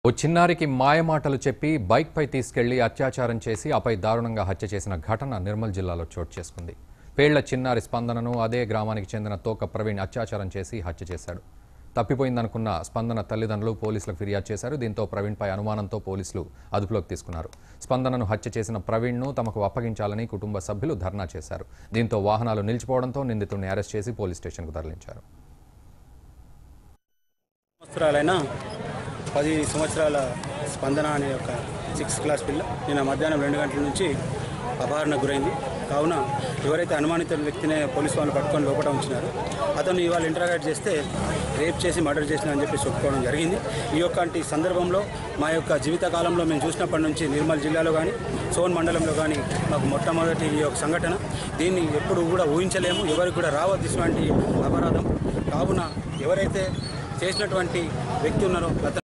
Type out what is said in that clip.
ఓ చిన్నారికి మాయమాటలు చెప్పి బైక్పై తీసుకెళ్లి అత్యాచారం చేసి ఆపై దారుణంగా హత్య చేసిన ఘటన నిర్మల్ జిల్లాలో చోటు చేసుకుంది పేళ్ల చిన్నారి స్పందనను అదే గ్రామానికి చెందిన తోక ప్రవీణ్ అత్యాచారం చేసి హత్య చేశాడు తప్పిపోయిందనుకున్న స్పందన తల్లిదండ్రులు పోలీసులకు ఫిర్యాదు చేశారు దీంతో ప్రవీణ్పై అనుమానంతో పోలీసులు అదుపులోకి తీసుకున్నారు స్పందనను హత్య చేసిన ప్రవీణ్ను తమకు అప్పగించాలని కుటుంబ సభ్యులు ధర్నా చేశారు దీంతో వాహనాలు నిలిచిపోవడంతో నిందితుడిని అరెస్ట్ చేసి పోలీస్ స్టేషన్కు తరలించారు సంవత్సరాలైన పది సంవత్సరాల స్పందన అనే ఒక సిక్స్త్ క్లాస్ పిల్ల నిన్న మధ్యాహ్నం రెండు గంటల నుంచి అపహరణకు గురైంది కావున ఎవరైతే అనుమానిత వ్యక్తిని పోలీసు వాళ్ళు పట్టుకొని లోపల ఉంచినారో అతను ఇవాళ ఇంటరాగేట్ చేస్తే రేప్ చేసి మర్డర్ చేసిన అని చెప్పి చెప్పుకోవడం జరిగింది ఈ యొక్క సందర్భంలో మా యొక్క జీవిత కాలంలో మేము చూసినప్పటి నుంచి నిర్మల్ జిల్లాలో కానీ సోన్ మండలంలో కానీ మాకు మొట్టమొదటి ఈ యొక్క సంఘటన దీన్ని ఎప్పుడు కూడా ఊహించలేము ఎవరికి కూడా రావద్దు ఇటువంటి అపరాధం కావున ఎవరైతే చేసినటువంటి వ్యక్తి ఉన్నారో అతను